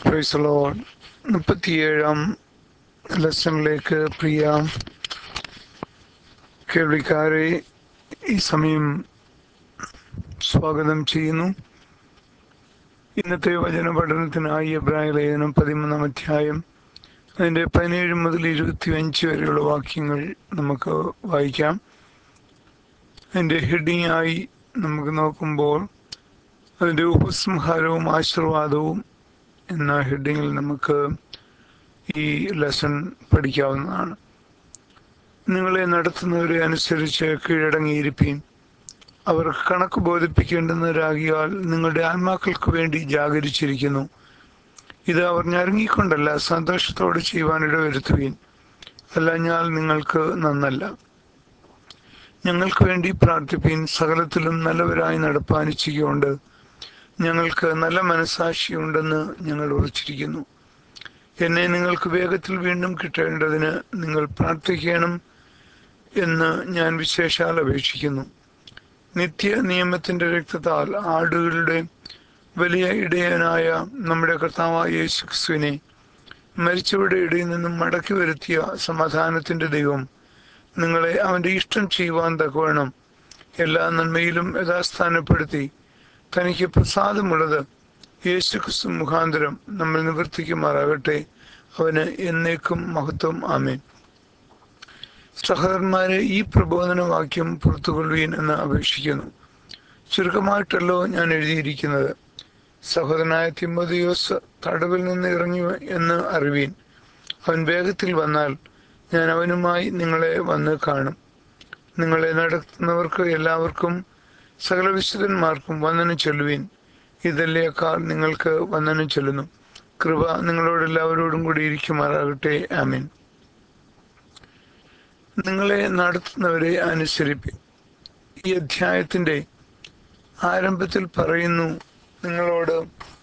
price load മുപ്പത്തിയേഴാം ലെസണിലേക്ക് പ്രിയ കേൾവിക്കാരെ ഈ സമയം സ്വാഗതം ചെയ്യുന്നു ഇന്നത്തെ വചന പഠനത്തിനായി എബ്രായ ലേഖനം പതിമൂന്നാം അധ്യായം അതിൻ്റെ പതിനേഴ് മുതൽ ഇരുപത്തി അഞ്ച് വരെയുള്ള വാക്യങ്ങൾ നമുക്ക് വായിക്കാം അതിൻ്റെ ഹെഡിങ് ആയി നമുക്ക് നോക്കുമ്പോൾ അതിൻ്റെ ഉപസംഹാരവും ആശീർവാദവും എന്ന ഹെഡിങ്ങിൽ നമുക്ക് ഈ ലെസൺ പഠിക്കാവുന്നതാണ് നിങ്ങളെ നടത്തുന്നവരെ അനുസരിച്ച് കീഴടങ്ങിയിരിപ്പീൻ അവർക്ക് കണക്ക് ബോധിപ്പിക്കേണ്ടുന്നവരാകിയാൽ നിങ്ങളുടെ ആത്മാക്കൾക്ക് വേണ്ടി ജാഗരിച്ചിരിക്കുന്നു ഇത് അവർ ഞരങ്ങിക്കൊണ്ടല്ല സന്തോഷത്തോടെ ചെയ്യുവാൻ ഇടവരുത്തുവീൻ അല്ല ഞാൻ നിങ്ങൾക്ക് നന്നല്ല ഞങ്ങൾക്ക് വേണ്ടി പ്രാർത്ഥിപ്പീൻ സകലത്തിലും നല്ലവരായി നടപ്പാനിച്ചുകൊണ്ട് ഞങ്ങൾക്ക് നല്ല മനസാക്ഷിയുണ്ടെന്ന് ഞങ്ങൾ ഉറച്ചിരിക്കുന്നു എന്നെ നിങ്ങൾക്ക് വേഗത്തിൽ വീണ്ടും കിട്ടേണ്ടതിന് നിങ്ങൾ പ്രാർത്ഥിക്കണം എന്ന് ഞാൻ വിശേഷാൽ അപേക്ഷിക്കുന്നു നിത്യ നിയമത്തിന്റെ രക്തത്താൽ ആടുകളുടെ വലിയ ഇടയനായ നമ്മുടെ കർത്താവായ യേശു ക്രിസ്തുവിനെ മരിച്ചവരുടെ ഇടയിൽ നിന്നും മടക്കി വരുത്തിയ സമാധാനത്തിന്റെ ദൈവം നിങ്ങളെ അവന്റെ ഇഷ്ടം ചെയ്യുവാൻ തക്കവണ്ണം എല്ലാ നന്മയിലും യഥാസ്ഥാനപ്പെടുത്തി തനിക്ക് പ്രസാദമുള്ളത് യേശു ക്രിസ്തു മുഖാന്തരം നമ്മൾ നിവർത്തിക്കുമാറാകട്ടെ അവന് എന്നേക്കും മഹത്വം ആമേൻ സഹോദരന്മാരെ ഈ പ്രബോധന വാക്യം പുറത്തുകൊള്ളുവീൻ എന്ന് അപേക്ഷിക്കുന്നു ചുരുക്കമായിട്ടല്ലോ ഞാൻ എഴുതിയിരിക്കുന്നത് സഹോദരനായ തിമ്മതിയോസ് തടവിൽ നിന്ന് ഇറങ്ങി എന്ന് അറിവീൻ അവൻ വേഗത്തിൽ വന്നാൽ ഞാൻ അവനുമായി നിങ്ങളെ വന്ന് കാണും നിങ്ങളെ നടത്തുന്നവർക്ക് എല്ലാവർക്കും സകല വിശുദ്ധന്മാർക്കും വന്ദനം ചൊല്ലുവീൻ ഇതല്ലേക്കാൾ നിങ്ങൾക്ക് വന്ദനം ചൊല്ലുന്നു കൃപ നിങ്ങളോട് എല്ലാവരോടും കൂടി ഇരിക്കുമാറാകട്ടെ ആമീൻ നിങ്ങളെ നടത്തുന്നവരെ അനുസരിപ്പി ഈ അധ്യായത്തിന്റെ ആരംഭത്തിൽ പറയുന്നു നിങ്ങളോട്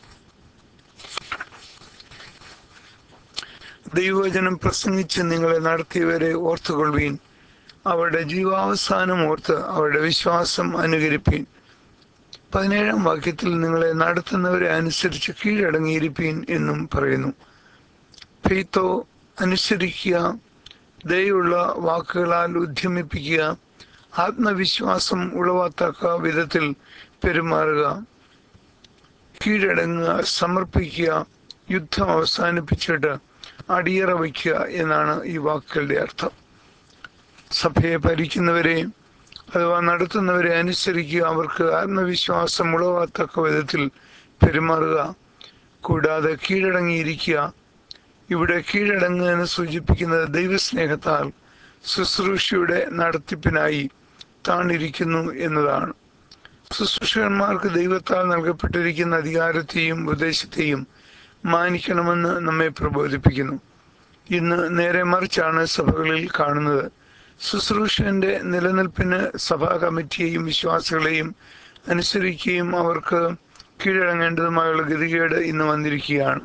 ദൈവവചനം പ്രസംഗിച്ച് നിങ്ങളെ നടത്തിയവരെ ഓർത്തുകൊള്ളുവീൻ അവരുടെ ജീവാവസാനം ഓർത്ത് അവരുടെ വിശ്വാസം അനുകരിപ്പീൻ പതിനേഴാം വാക്യത്തിൽ നിങ്ങളെ നടത്തുന്നവരെ അനുസരിച്ച് കീഴടങ്ങിയിരിപ്പീൻ എന്നും പറയുന്നു ഫെയ്ത്തോ അനുസരിക്കുക ദയുള്ള വാക്കുകളാൽ ഉദ്യമിപ്പിക്കുക ആത്മവിശ്വാസം ഉളവാത്തക്ക വിധത്തിൽ പെരുമാറുക കീഴടങ്ങുക സമർപ്പിക്കുക യുദ്ധം അവസാനിപ്പിച്ചിട്ട് അടിയറ വയ്ക്കുക എന്നാണ് ഈ വാക്കുകളുടെ അർത്ഥം സഭയെ ഭരിക്കുന്നവരെ അഥവാ നടത്തുന്നവരെ അനുസരിക്കുക അവർക്ക് ആത്മവിശ്വാസം ഉളവാത്തക്ക വിധത്തിൽ പെരുമാറുക കൂടാതെ കീഴടങ്ങിയിരിക്കുക ഇവിടെ കീഴടങ്ങുക എന്ന് സൂചിപ്പിക്കുന്നത് ദൈവസ്നേഹത്താൽ ശുശ്രൂഷയുടെ നടത്തിപ്പിനായി താണിരിക്കുന്നു എന്നതാണ് ശുശ്രൂഷകന്മാർക്ക് ദൈവത്താൽ നൽകപ്പെട്ടിരിക്കുന്ന അധികാരത്തെയും ഉപദേശത്തെയും മാനിക്കണമെന്ന് നമ്മെ പ്രബോധിപ്പിക്കുന്നു ഇന്ന് നേരെ മറിച്ചാണ് സഭകളിൽ കാണുന്നത് ശുശ്രൂഷന്റെ നിലനിൽപ്പിന് സഭാ കമ്മിറ്റിയെയും വിശ്വാസികളെയും അനുസരിക്കുകയും അവർക്ക് കീഴടങ്ങേണ്ടതുമായുള്ള ഗതികേട് ഇന്ന് വന്നിരിക്കുകയാണ്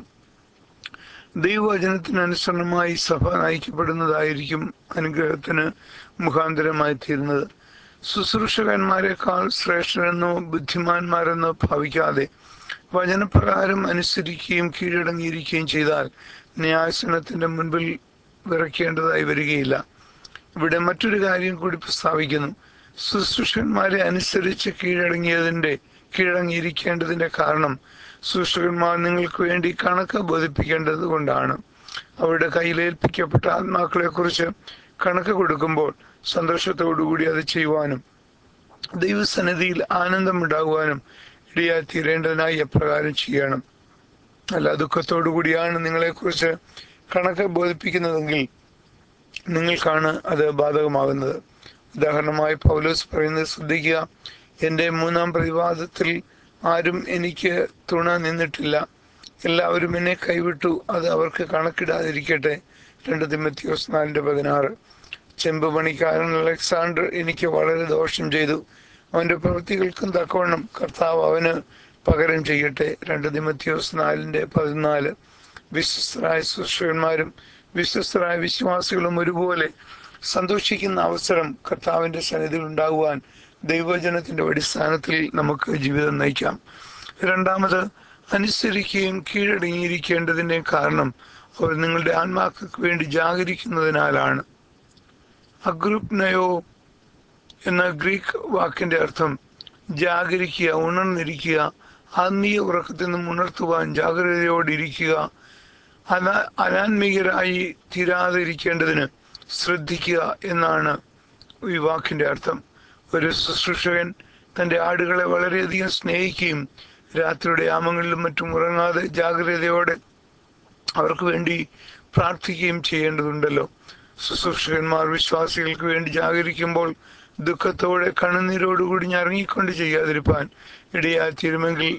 ദൈവവചനത്തിനനുസരണമായി സഭ നയിക്കപ്പെടുന്നതായിരിക്കും അനുഗ്രഹത്തിന് മുഖാന്തരമായി തീരുന്നത് ശുശ്രൂഷകന്മാരെക്കാൾ ശ്രേഷ്ഠരെന്നോ ബുദ്ധിമാന്മാരെന്നോ ഭാവിക്കാതെ വചനപ്രകാരം അനുസരിക്കുകയും കീഴടങ്ങിയിരിക്കുകയും ചെയ്താൽ ന്യായസനത്തിന്റെ മുൻപിൽ വിറയ്ക്കേണ്ടതായി വരികയില്ല ഇവിടെ മറ്റൊരു കാര്യം കൂടി പ്രസ്താവിക്കുന്നു ശുശ്രൂഷകന്മാരെ അനുസരിച്ച് കീഴടങ്ങിയതിന്റെ കീഴടങ്ങിയിരിക്കേണ്ടതിന്റെ കാരണം ശുശ്രൂഷകന്മാർ നിങ്ങൾക്ക് വേണ്ടി കണക്ക് ബോധിപ്പിക്കേണ്ടത് കൊണ്ടാണ് അവരുടെ കയ്യിലേൽപ്പിക്കപ്പെട്ട ആത്മാക്കളെ കുറിച്ച് കണക്ക് കൊടുക്കുമ്പോൾ സന്തോഷത്തോടുകൂടി അത് ചെയ്യുവാനും ദൈവസന്നിധിയിൽ ആനന്ദമുണ്ടാകുവാനും ഇടയായി തീരേണ്ടതിനായി എപ്രകാരം ചെയ്യണം അല്ല ദുഃഖത്തോടു കൂടിയാണ് നിങ്ങളെക്കുറിച്ച് കണക്ക് ബോധിപ്പിക്കുന്നതെങ്കിൽ നിങ്ങൾക്കാണ് അത് ബാധകമാകുന്നത് ഉദാഹരണമായി പൗലോസ് പറയുന്നത് ശ്രദ്ധിക്കുക എൻ്റെ മൂന്നാം പ്രതിവാദത്തിൽ ആരും എനിക്ക് തുണ നിന്നിട്ടില്ല എല്ലാവരും എന്നെ കൈവിട്ടു അത് അവർക്ക് കണക്കിടാതിരിക്കട്ടെ രണ്ട് തിമ്മത്തിയോസ് നാലിൻ്റെ പതിനാറ് ചെമ്പ് പണിക്കാരൻ അലക്സാണ്ടർ എനിക്ക് വളരെ ദോഷം ചെയ്തു അവന്റെ പ്രവൃത്തികൾക്കും തക്കവണ്ണം കർത്താവ് അവന് പകരം ചെയ്യട്ടെ രണ്ട് തിമത്തിയോസ് നാലിന്റെ പതിനാല് വിശ്വസ്തരായ ശുശ്രൂഷകന്മാരും വിശ്വസ്തരായ വിശ്വാസികളും ഒരുപോലെ സന്തോഷിക്കുന്ന അവസരം കർത്താവിന്റെ സന്നിധിയിൽ ഉണ്ടാകുവാൻ ദൈവജനത്തിന്റെ അടിസ്ഥാനത്തിൽ നമുക്ക് ജീവിതം നയിക്കാം രണ്ടാമത് അനുസരിക്കുകയും കീഴടങ്ങിയിരിക്കേണ്ടതിൻ്റെ കാരണം അവർ നിങ്ങളുടെ ആത്മാക്കൾക്ക് വേണ്ടി ജാഗരിക്കുന്നതിനാലാണ് അഗ്രൂപ്നയോ എന്ന ഗ്രീക്ക് വാക്കിന്റെ അർത്ഥം ജാഗരിക്കുക ഉണർന്നിരിക്കുക ആത്മീയ ഉറക്കത്തിൽ നിന്നും ഉണർത്തുവാൻ ജാഗ്രതയോടിരിക്കുക അന അനാത്മീയരായി തീരാതിരിക്കേണ്ടതിന് ശ്രദ്ധിക്കുക എന്നാണ് ഈ വാക്കിന്റെ അർത്ഥം ഒരു ശുശ്രൂഷകൻ തന്റെ ആടുകളെ വളരെയധികം സ്നേഹിക്കുകയും രാത്രിയുടെ യാമങ്ങളിലും മറ്റും ഉറങ്ങാതെ ജാഗ്രതയോടെ അവർക്ക് വേണ്ടി പ്രാർത്ഥിക്കുകയും ചെയ്യേണ്ടതുണ്ടല്ലോ ശുശ്രൂഷകന്മാർ വിശ്വാസികൾക്ക് വേണ്ടി ജാഗരിക്കുമ്പോൾ ദുഃഖത്തോടെ കണ്ണുനീരോടുകൂടി ഞറങ്ങിക്കൊണ്ട് ചെയ്യാതിരിപ്പാൻ ഇടയാത്തീരുമെങ്കിൽ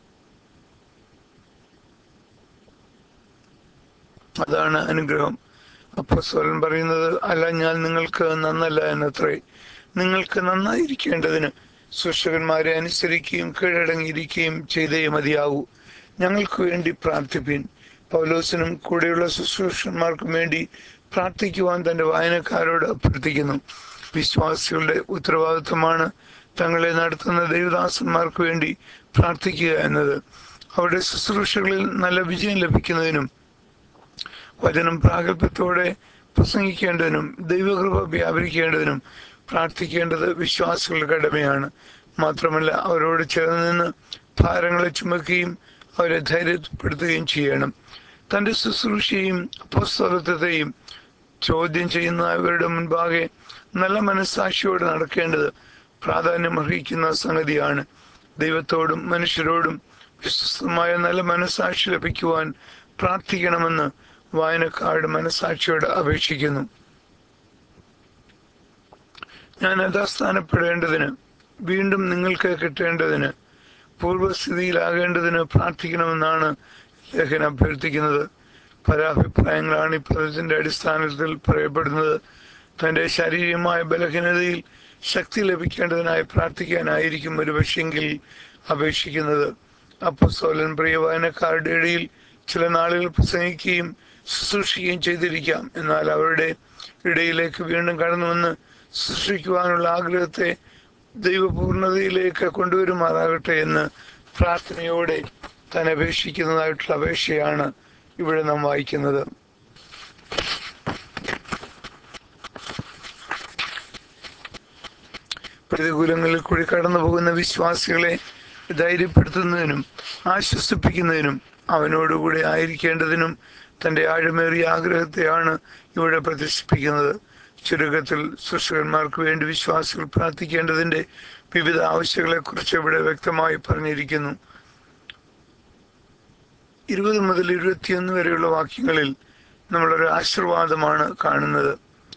അതാണ് അനുഗ്രഹം അപ്പസ്വലൻ പറയുന്നത് അല്ല ഞാൻ നിങ്ങൾക്ക് നന്നല്ല എന്നത്രേ നിങ്ങൾക്ക് നന്നായിരിക്കേണ്ടതിന് ശുശ്രകന്മാരെ അനുസരിക്കുകയും കീഴടങ്ങിയിരിക്കുകയും ചെയ്തേ മതിയാവൂ ഞങ്ങൾക്ക് വേണ്ടി പ്രാർത്ഥിപ്പിൻ പൗലോസിനും കൂടെയുള്ള ശുശ്രൂഷന്മാർക്കും വേണ്ടി പ്രാർത്ഥിക്കുവാൻ തന്റെ വായനക്കാരോട് അഭ്യർത്ഥിക്കുന്നു വിശ്വാസികളുടെ ഉത്തരവാദിത്വമാണ് തങ്ങളെ നടത്തുന്ന ദൈവദാസന്മാർക്ക് വേണ്ടി പ്രാർത്ഥിക്കുക എന്നത് അവരുടെ ശുശ്രൂഷകളിൽ നല്ല വിജയം ലഭിക്കുന്നതിനും വചനം പ്രാഗൽഭ്യത്തോടെ പ്രസംഗിക്കേണ്ടതിനും ദൈവകൃപ വ്യാപരിക്കേണ്ടതിനും പ്രാർത്ഥിക്കേണ്ടത് വിശ്വാസികളുടെ കടമയാണ് മാത്രമല്ല അവരോട് ചേർന്ന് നിന്ന് ഭാരങ്ങളെ ചുമക്കുകയും അവരെ ധൈര്യപ്പെടുത്തുകയും ചെയ്യണം തന്റെ ശുശ്രൂഷയും അപ്പസ്തലത്വത്തെയും ചോദ്യം ചെയ്യുന്നവരുടെ മുൻപാകെ നല്ല മനസ്സാക്ഷിയോടെ നടക്കേണ്ടത് പ്രാധാന്യം അർഹിക്കുന്ന സംഗതിയാണ് ദൈവത്തോടും മനുഷ്യരോടും വിശ്വസ്തമായ നല്ല മനസ്സാക്ഷി ലഭിക്കുവാൻ പ്രാർത്ഥിക്കണമെന്ന് വായനക്കാരുടെ മനസ്സാക്ഷിയോട് അപേക്ഷിക്കുന്നു ഞാൻ യഥാസ്ഥാനപ്പെടേണ്ടതിന് വീണ്ടും നിങ്ങൾക്ക് കിട്ടേണ്ടതിന് പൂർവ്വസ്ഥിതിയിലാകേണ്ടതിന് പ്രാർത്ഥിക്കണമെന്നാണ് ലേഖനം അഭ്യർത്ഥിക്കുന്നത് പല അഭിപ്രായങ്ങളാണ് ഈ പദത്തിന്റെ അടിസ്ഥാനത്തിൽ പറയപ്പെടുന്നത് തന്റെ ശാരീരികമായ ബലഹീനതയിൽ ശക്തി ലഭിക്കേണ്ടതിനായി പ്രാർത്ഥിക്കാനായിരിക്കും ഒരു പക്ഷെങ്കിൽ അപേക്ഷിക്കുന്നത് അപ്പസ്തോലൻ പ്രിയ വായനക്കാരുടെ ഇടയിൽ ചില നാളുകൾ പ്രസംഗിക്കുകയും ശുശ്രൂഷിക്കുകയും ചെയ്തിരിക്കാം എന്നാൽ അവരുടെ ഇടയിലേക്ക് വീണ്ടും കടന്നു വന്ന് സൃഷ്ടിക്കുവാനുള്ള ആഗ്രഹത്തെ ദൈവപൂർണതയിലേക്ക് കൊണ്ടുവരുമാറാകട്ടെ എന്ന് പ്രാർത്ഥനയോടെ താൻ അപേക്ഷിക്കുന്നതായിട്ടുള്ള അപേക്ഷയാണ് ഇവിടെ നാം വായിക്കുന്നത് പ്രതികൂലങ്ങളിൽ കൂടി കടന്നു പോകുന്ന വിശ്വാസികളെ ധൈര്യപ്പെടുത്തുന്നതിനും ആശ്വസിപ്പിക്കുന്നതിനും അവനോടുകൂടി ആയിരിക്കേണ്ടതിനും തന്റെ ആഴമേറിയ ആഗ്രഹത്തെയാണ് ഇവിടെ പ്രദർശിപ്പിക്കുന്നത് ചുരുക്കത്തിൽ സൃഷ്ടകന്മാർക്ക് വേണ്ടി വിശ്വാസികൾ പ്രാർത്ഥിക്കേണ്ടതിന്റെ വിവിധ ആവശ്യങ്ങളെ കുറിച്ച് ഇവിടെ വ്യക്തമായി പറഞ്ഞിരിക്കുന്നു ഇരുപത് മുതൽ ഇരുപത്തിയൊന്ന് വരെയുള്ള വാക്യങ്ങളിൽ നമ്മളൊരു ആശീർവാദമാണ് കാണുന്നത്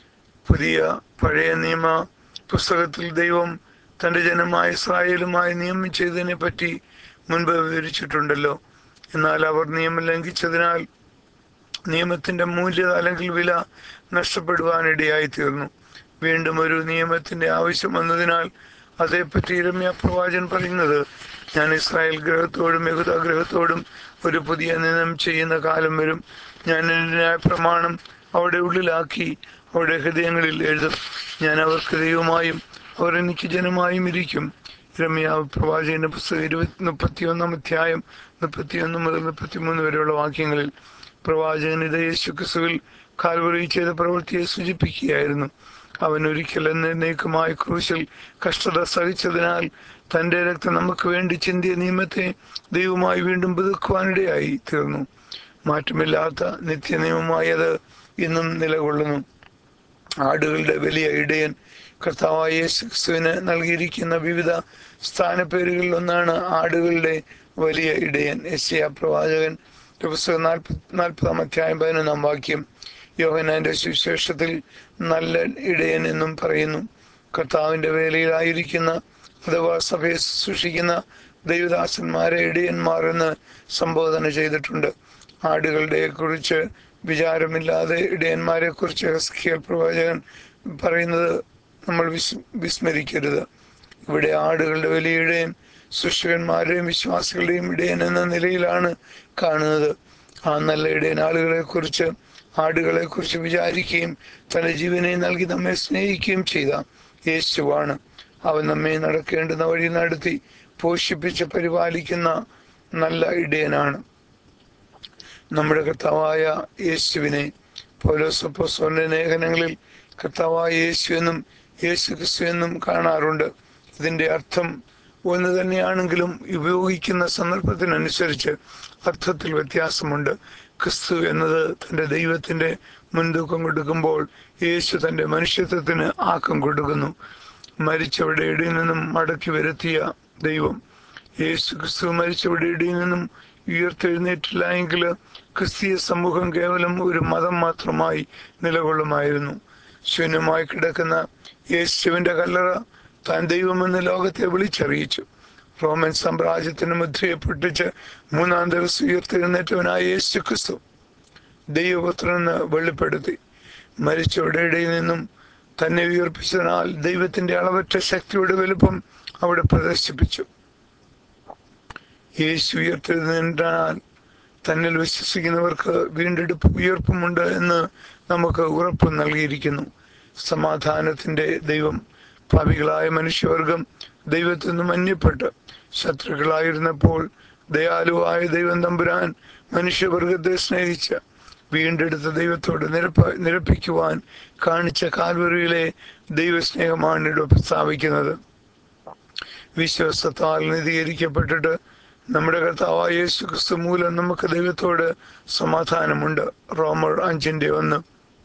പുതിയ പഴയ നിയമ പുസ്തകത്തിൽ ദൈവം തന്റെ ജനമായ ഇസ്രായേലുമായി നിയമിച്ചതിനെ പറ്റി മുൻപ് വിവരിച്ചിട്ടുണ്ടല്ലോ എന്നാൽ അവർ നിയമം ലംഘിച്ചതിനാൽ നിയമത്തിന്റെ മൂല്യത അല്ലെങ്കിൽ വില നഷ്ടപ്പെടുവാനിടയായി തീർന്നു വീണ്ടും ഒരു നിയമത്തിന്റെ ആവശ്യം വന്നതിനാൽ അതേപ്പറ്റി രമ്യ പ്രവാചൻ പറയുന്നത് ഞാൻ ഇസ്രായേൽ ഗ്രഹത്തോടും യഹുദ ഗ്രഹത്തോടും ഒരു പുതിയ നിയമം ചെയ്യുന്ന കാലം വരും ഞാൻ എൻ്റെ ന്യായ പ്രമാണം അവിടെ ഉള്ളിലാക്കി അവരുടെ ഹൃദയങ്ങളിൽ എഴുതും ഞാൻ അവർക്ക് ദൈവമായും അവർ എനിക്ക് ജനമായും ഇരിക്കും രമ്യാവ് പ്രവാചകന്റെ പുസ്തകം ഇരുപത്തി മുപ്പത്തിയൊന്നാം അധ്യായം മുപ്പത്തിയൊന്ന് മുതൽ മുപ്പത്തിമൂന്ന് വരെയുള്ള വാക്യങ്ങളിൽ പ്രവാചകൻ ഇത് യേശു ക്രിസ്തുവിൽ കാൽവറി ചെയ്ത പ്രവൃത്തിയെ സൂചിപ്പിക്കുകയായിരുന്നു അവൻ ഒരിക്കൽ എന്നേക്കുമായ ക്രൂശിൽ കഷ്ടത സഹിച്ചതിനാൽ തന്റെ രക്തം നമുക്ക് വേണ്ടി ചിന്തിയ നിയമത്തെ ദൈവമായി വീണ്ടും പുതുക്കുവാനിടയായി തീർന്നു മാറ്റമില്ലാത്ത നിത്യനിയമമായി അത് ഇന്നും നിലകൊള്ളുന്നു ആടുകളുടെ വലിയ ഇടയൻ കർത്താവായ യേശു ക്രിസ്തുവിന് നൽകിയിരിക്കുന്ന വിവിധ സ്ഥാനപ്പേരുകളിൽ ഒന്നാണ് ആടുകളുടെ വലിയ ഇടയൻ എസ് പ്രവാചകൻ പുസ്തകം നാൽപ്പത് നാൽപ്പതാം അധ്യായം പതിനൊന്നാം വാക്യം യോഹനാന്റെ സുവിശേഷത്തിൽ നല്ല ഇടയൻ എന്നും പറയുന്നു കർത്താവിന്റെ വേലയിലായിരിക്കുന്ന അഥവാ സഭയെ സൂക്ഷിക്കുന്ന ദൈവദാസന്മാരെ ഇടയന്മാർ എന്ന് സംബോധന ചെയ്തിട്ടുണ്ട് ആടുകളുടെ കുറിച്ച് വിചാരമില്ലാതെ ഇടയന്മാരെ കുറിച്ച് ഹസ്കിയൽ പ്രവാചകൻ പറയുന്നത് നമ്മൾ വിസ് വിസ്മരിക്കരുത് ഇവിടെ ആടുകളുടെ വലിയ ഇടയൻ സൃഷ്ടികന്മാരുടെയും വിശ്വാസികളുടെയും ഇടയൻ എന്ന നിലയിലാണ് കാണുന്നത് ആ നല്ല ഇടയൻ ആളുകളെ കുറിച്ച് ആടുകളെ കുറിച്ച് വിചാരിക്കുകയും തന്റെ ജീവനെ നൽകി നമ്മെ സ്നേഹിക്കുകയും ചെയ്ത യേശുവാണ് അവൻ നമ്മെ നടക്കേണ്ടുന്ന വഴി നടത്തി പോഷിപ്പിച്ച് പരിപാലിക്കുന്ന നല്ല ഇടയനാണ് നമ്മുടെ കർത്താവായ യേശുവിനെ പൗലോസപ്പോസ്തലന്റെ ലേഖനങ്ങളിൽ കർത്താവായ യേശു എന്നും യേശു ക്രിസ്തു എന്നും കാണാറുണ്ട് ഇതിന്റെ അർത്ഥം ഒന്ന് തന്നെയാണെങ്കിലും ഉപയോഗിക്കുന്ന സന്ദർഭത്തിനനുസരിച്ച് അർത്ഥത്തിൽ വ്യത്യാസമുണ്ട് ക്രിസ്തു എന്നത് തന്റെ ദൈവത്തിന്റെ മുൻതൂക്കം കൊടുക്കുമ്പോൾ യേശു തന്റെ മനുഷ്യത്വത്തിന് ആക്കം കൊടുക്കുന്നു മരിച്ചവരുടെ ഇടയിൽ നിന്നും മടക്കി വരുത്തിയ ദൈവം യേശു ക്രിസ്തു മരിച്ചവരുടെ ഇടയിൽ നിന്നും ഉയർത്തെഴുന്നേറ്റില്ല എങ്കിൽ ക്രിസ്തീയ സമൂഹം കേവലം ഒരു മതം മാത്രമായി നിലകൊള്ളുമായിരുന്നു ശൂന്യമായി കിടക്കുന്ന യേശുവിന്റെ കല്ലറ താൻ ദൈവമെന്ന് ലോകത്തെ വിളിച്ചറിയിച്ചു റോമൻ സാമ്രാജ്യത്തിന് മുദ്രയെ പൊട്ടിച്ച് മൂന്നാം ദിവസം ഉയർത്തെഴുന്നേറ്റവനായ യേശു ക്രിസ്തു ദൈവപുത്രനെന്ന് വെളിപ്പെടുത്തി മരിച്ചവരുടെ ഇടയിൽ നിന്നും തന്നെ ഉയർപ്പിച്ചതിനാൽ ദൈവത്തിന്റെ അളവറ്റ ശക്തിയുടെ വലുപ്പം അവിടെ പ്രദർശിപ്പിച്ചു യേശു ഉയർത്തെഴുന്നേറ്റാൽ തന്നിൽ വിശ്വസിക്കുന്നവർക്ക് വീണ്ടെടുപ്പ് ഉയർപ്പുമുണ്ട് എന്ന് നമുക്ക് ഉറപ്പ് നൽകിയിരിക്കുന്നു സമാധാനത്തിന്റെ ദൈവം പാപികളായ മനുഷ്യവർഗം ദൈവത്തിൽ നിന്നും അന്യപ്പെട്ട് ശത്രുക്കളായിരുന്നപ്പോൾ ദയാലുവായ ദൈവം തമ്പുരാൻ മനുഷ്യവർഗത്തെ സ്നേഹിച്ച് വീണ്ടെടുത്ത ദൈവത്തോട് നിരപ്പ നിരപ്പിക്കുവാൻ കാണിച്ച കാൽവറിയിലെ ദൈവസ്നേഹമാണ് ഇവിടെ പ്രസ്താവിക്കുന്നത് വിശ്വാസത്താൽ നീതീകരിക്കപ്പെട്ടിട്ട് നമ്മുടെ കർത്താവായ യേശു ക്രിസ്തു മൂലം നമുക്ക് ദൈവത്തോട് സമാധാനമുണ്ട് റോമർ അഞ്ചിന്റെ ഒന്ന്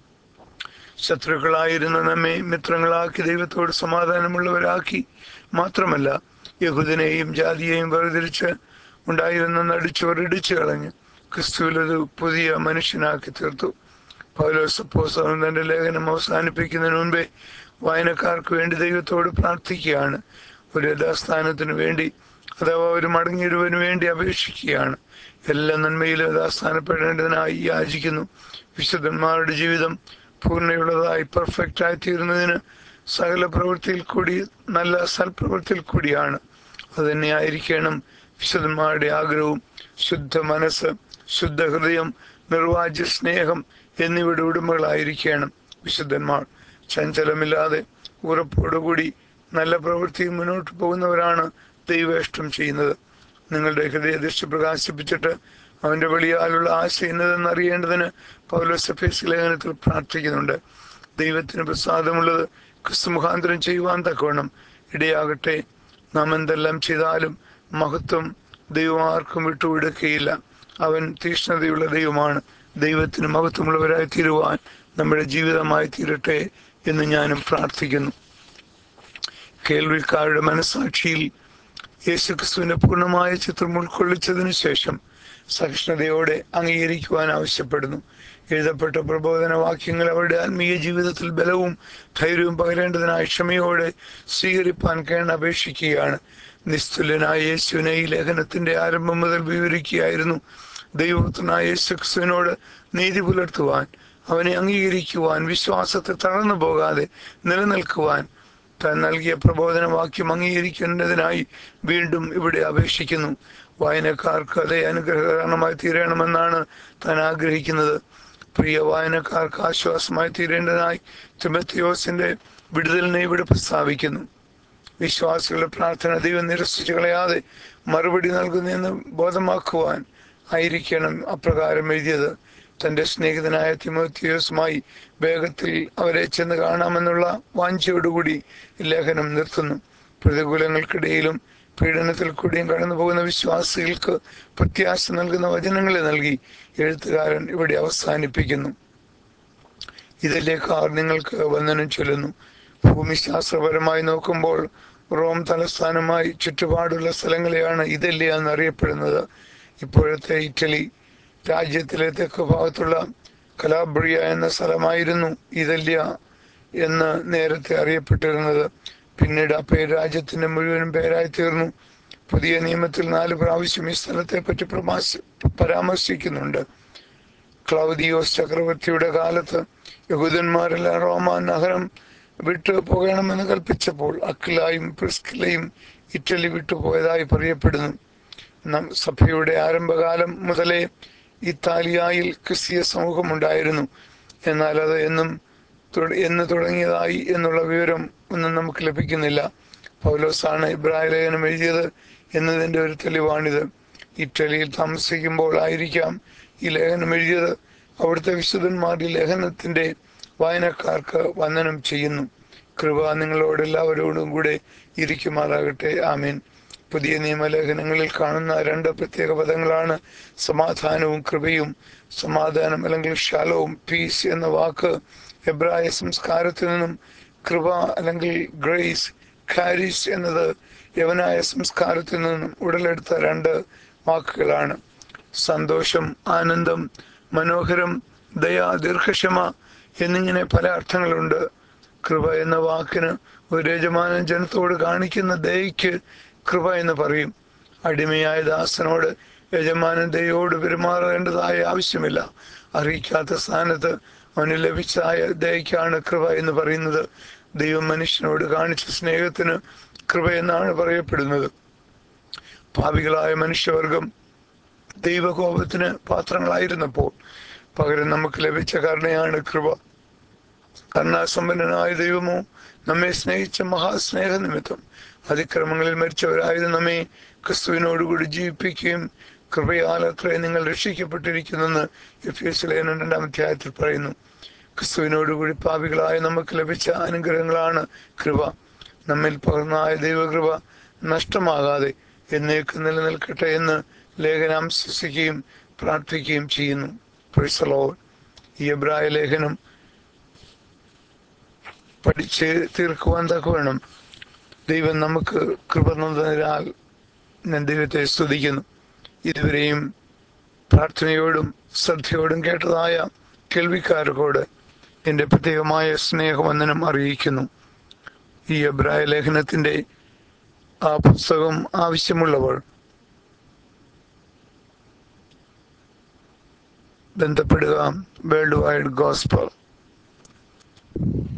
ശത്രുക്കളായിരുന്ന നമ്മെ മിത്രങ്ങളാക്കി ദൈവത്തോട് സമാധാനമുള്ളവരാക്കി മാത്രമല്ല യഹുദിനെയും ജാതിയെയും വേർതിരിച്ച് ഉണ്ടായിരുന്ന നടിച്ചവർ ഇടിച്ചു കളഞ്ഞ് ക്രിസ്തുവിലത് പുതിയ മനുഷ്യനാക്കി തീർത്തു പൗലോസപ്പോസവൻ തന്റെ ലേഖനം അവസാനിപ്പിക്കുന്നതിന് മുമ്പേ വായനക്കാർക്ക് വേണ്ടി ദൈവത്തോട് പ്രാർത്ഥിക്കുകയാണ് ഒരു യഥാസ്ഥാനത്തിനു വേണ്ടി അഥവാ ഒരു മടങ്ങിയൊരുവന് വേണ്ടി അപേക്ഷിക്കുകയാണ് എല്ലാ നന്മയിലും യഥാസ്ഥാനപ്പെടേണ്ടതിനായി യാചിക്കുന്നു വിശുദ്ധന്മാരുടെ ജീവിതം പൂർണ്ണയുള്ളതായി പെർഫെക്റ്റ് ആയി തീരുന്നതിന് സകല പ്രവൃത്തിയിൽ കൂടി നല്ല സൽപ്രവൃത്തിയിൽ കൂടിയാണ് അതുതന്നെ ആയിരിക്കണം വിശുദ്ധന്മാരുടെ ആഗ്രഹവും ശുദ്ധ മനസ്സ് ശുദ്ധ ഹൃദയം നിർവാജ്യ സ്നേഹം എന്നിവയുടെ ഉടമകളായിരിക്കണം വിശുദ്ധന്മാർ ചഞ്ചലമില്ലാതെ ഉറപ്പോടുകൂടി നല്ല പ്രവൃത്തിയിൽ മുന്നോട്ട് പോകുന്നവരാണ് ദൈവേഷ്ടം ചെയ്യുന്നത് നിങ്ങളുടെ ഹൃദയദൃഷ്ടി പ്രകാശിപ്പിച്ചിട്ട് അവന്റെ വെളിയാലുള്ള ആശ എന്നതെന്ന് അറിയേണ്ടതിന് പൗലോസഫേസ് ലേഖനത്തിൽ പ്രാർത്ഥിക്കുന്നുണ്ട് ദൈവത്തിന് പ്രസാദമുള്ളത് ക്രിസ്തു മുഖാന്തരം ചെയ്യുവാൻ തക്കവണ്ണം ഇടയാകട്ടെ നാം എന്തെല്ലാം ചെയ്താലും മഹത്വം ദൈവം ആർക്കും വിട്ടുകൊടുക്കുകയില്ല അവൻ തീഷ്ണതയുള്ള ദൈവമാണ് ദൈവത്തിന് മഹത്വമുള്ളവരായി തീരുവാൻ നമ്മുടെ ജീവിതമായി തീരട്ടെ എന്ന് ഞാനും പ്രാർത്ഥിക്കുന്നു കേൾവിക്കാരുടെ മനസാക്ഷിയിൽ യേശുക്രിസ്തുവിന്റെ പൂർണ്ണമായ ചിത്രം ഉൾക്കൊള്ളിച്ചതിനു ശേഷം സഹിഷ്ണുതയോടെ അംഗീകരിക്കുവാൻ ആവശ്യപ്പെടുന്നു എഴുതപ്പെട്ട പ്രബോധന വാക്യങ്ങൾ അവരുടെ ആത്മീയ ജീവിതത്തിൽ ബലവും ധൈര്യവും പകരേണ്ടതിനായി ക്ഷമയോടെ സ്വീകരിപ്പാൻ കേൺ അപേക്ഷിക്കുകയാണ് നിസ്തുല്യനായ യേശുവിനെ ഈ ലേഖനത്തിന്റെ ആരംഭം മുതൽ വിവരിക്കുകയായിരുന്നു ദൈവപുത്രനായ യേശുക്രിസ്തുവിനോട് നീതി പുലർത്തുവാൻ അവനെ അംഗീകരിക്കുവാൻ വിശ്വാസത്തെ തളർന്നു പോകാതെ നിലനിൽക്കുവാൻ താൻ നൽകിയ പ്രബോധന വാക്യം അംഗീകരിക്കേണ്ടതിനായി വീണ്ടും ഇവിടെ അപേക്ഷിക്കുന്നു വായനക്കാർക്ക് അതേ അനുഗ്രഹകരണമായി തീരണമെന്നാണ് താൻ ആഗ്രഹിക്കുന്നത് പ്രിയ വായനക്കാർക്ക് ആശ്വാസമായി തീരേണ്ടതായി തിമത്തിയോസിന്റെ വിടുതലിനെ ഇവിടെ പ്രസ്താവിക്കുന്നു വിശ്വാസികളുടെ പ്രാർത്ഥന ദൈവം നിരസിച്ചു കളയാതെ മറുപടി നൽകുന്നതെന്ന് ബോധമാക്കുവാൻ ആയിരിക്കണം അപ്രകാരം എഴുതിയത് തന്റെ സ്നേഹിതനായ തിമോത്തിയോസുമായി വേഗത്തിൽ അവരെ ചെന്ന് കാണാമെന്നുള്ള വാഞ്ചയോടുകൂടി ലേഖനം നിർത്തുന്നു പ്രതികൂലങ്ങൾക്കിടയിലും പീഡനത്തിൽ കൂടിയും കടന്നു പോകുന്ന വിശ്വാസികൾക്ക് പ്രത്യാശ നൽകുന്ന വചനങ്ങളെ നൽകി എഴുത്തുകാരൻ ഇവിടെ അവസാനിപ്പിക്കുന്നു ഇതിലേക്കാർ നിങ്ങൾക്ക് വന്ദനം ചൊല്ലുന്നു ഭൂമിശാസ്ത്രപരമായി നോക്കുമ്പോൾ റോം തലസ്ഥാനമായി ചുറ്റുപാടുള്ള സ്ഥലങ്ങളെയാണ് ഇതല്യ എന്നറിയപ്പെടുന്നത് ഇപ്പോഴത്തെ ഇറ്റലി രാജ്യത്തിലെ തെക്ക് ഭാഗത്തുള്ള കലാബ്രിയ എന്ന സ്ഥലമായിരുന്നു ഇതല്യ എന്ന് നേരത്തെ അറിയപ്പെട്ടിരുന്നത് പിന്നീട് ആ പേര് രാജ്യത്തിന്റെ മുഴുവൻ പേരായി തീർന്നു പുതിയ നിയമത്തിൽ നാല് പ്രാവശ്യം ഈ സ്ഥലത്തെ പറ്റി പ്രമാശ പരാമർശിക്കുന്നുണ്ട് ക്ലൗദിയോസ് ചക്രവർത്തിയുടെ കാലത്ത് യഹൂദന്മാരെല്ലാം റോമ നഗരം വിട്ടു പോകണമെന്ന് കൽപ്പിച്ചപ്പോൾ അക്കിലായും പ്രിസ്കിലയും ഇറ്റലി വിട്ടുപോയതായി പറയപ്പെടുന്നു നം സഭയുടെ ആരംഭകാലം മുതലേ ഇത്താലിയായിൽ ക്രിസ്തീയ സമൂഹമുണ്ടായിരുന്നു എന്നാൽ അത് എന്നും തുട- എന്ന് തുടങ്ങിയതായി എന്നുള്ള വിവരം ഒന്നും നമുക്ക് ലഭിക്കുന്നില്ല പൗലോസാണ് ഇബ്രാഹിം ലേഖനം എഴുതിയത് എന്നതിൻ്റെ ഒരു തെളിവാണിത് ഇറ്റലിയിൽ താമസിക്കുമ്പോൾ ആയിരിക്കാം ഈ ലേഖനം എഴുതിയത് അവിടുത്തെ വിശുദ്ധന്മാർ ഈ ലേഖനത്തിന്റെ വായനക്കാർക്ക് വന്ദനം ചെയ്യുന്നു കൃപ നിങ്ങളോട് എല്ലാവരോടും കൂടെ ഇരിക്കുമാറാകട്ടെ ആമീൻ പുതിയ നിയമലേഖനങ്ങളിൽ കാണുന്ന രണ്ട് പ്രത്യേക പദങ്ങളാണ് സമാധാനവും കൃപയും സമാധാനം അല്ലെങ്കിൽ ഷാലവും പീസ് എന്ന വാക്ക് എബ്രായ സംസ്കാരത്തിൽ നിന്നും കൃപ അല്ലെങ്കിൽ ഗ്രേസ് ഖാരിസ് എന്നത് യവനായ സംസ്കാരത്തിൽ നിന്നും ഉടലെടുത്ത രണ്ട് വാക്കുകളാണ് സന്തോഷം ആനന്ദം മനോഹരം ദയ ദീർഘക്ഷമ എന്നിങ്ങനെ പല അർത്ഥങ്ങളുണ്ട് കൃപ എന്ന വാക്കിന് ഒരു യജമാനൻ ജനത്തോട് കാണിക്കുന്ന ദയയ്ക്ക് കൃപ എന്ന് പറയും അടിമയായ ദാസനോട് യജമാനൻ ദയോട് പെരുമാറേണ്ടതായ ആവശ്യമില്ല അറിയിക്കാത്ത സ്ഥാനത്ത് അവന് ലഭിച്ചതായ ദയക്കാണ് കൃപ എന്ന് പറയുന്നത് ദൈവം മനുഷ്യനോട് കാണിച്ച സ്നേഹത്തിന് കൃപ എന്നാണ് പറയപ്പെടുന്നത് ഭാവികളായ മനുഷ്യവർഗം ദൈവകോപത്തിന് പാത്രങ്ങളായിരുന്നപ്പോൾ പകരം നമുക്ക് ലഭിച്ച കരുണയാണ് കൃപ കരുണാസമ്പന്നനായ ദൈവമോ നമ്മെ സ്നേഹിച്ച മഹാസ്നേഹ നിമിത്തം അതിക്രമങ്ങളിൽ മരിച്ചവരായത് നമ്മെ ക്രിസ്തുവിനോടുകൂടി ജീവിപ്പിക്കുകയും കൃപയാൽ അത്രേ നിങ്ങൾ രക്ഷിക്കപ്പെട്ടിരിക്കുന്നെന്ന് എഫ് എസ് ലേഖനം രണ്ടാം അധ്യായത്തിൽ പറയുന്നു ക്രിസ്തുവിനോടുകൂടി പാപികളായ നമുക്ക് ലഭിച്ച അനുഗ്രഹങ്ങളാണ് കൃപ നമ്മിൽ പകർന്നായ ദൈവകൃപ നഷ്ടമാകാതെ എന്നേക്ക് നിലനിൽക്കട്ടെ എന്ന് ലേഖനം ആശ്വസിക്കുകയും പ്രാർത്ഥിക്കുകയും ചെയ്യുന്നു പ്രൈസലോ ഈ എബ്രായ ലേഖനം പഠിച്ച് തീർക്കുവാൻ തക്കവേണം ദൈവം നമുക്ക് കൃപ നൽകുന്നതിനാൽ ഞാൻ ദൈവത്തെ സ്തുതിക്കുന്നു ഇതുവരെയും പ്രാർത്ഥനയോടും ശ്രദ്ധയോടും കേട്ടതായ കേൾവിക്കാർക്കോട് എൻ്റെ പ്രത്യേകമായ സ്നേഹവന്ദനം അറിയിക്കുന്നു ഈ അഭിപ്രായ ലേഖനത്തിൻ്റെ ആ പുസ്തകം ആവശ്യമുള്ളവർ ബന്ധപ്പെടുക വേൾഡ് വൈഡ് ഗോസ്പൽ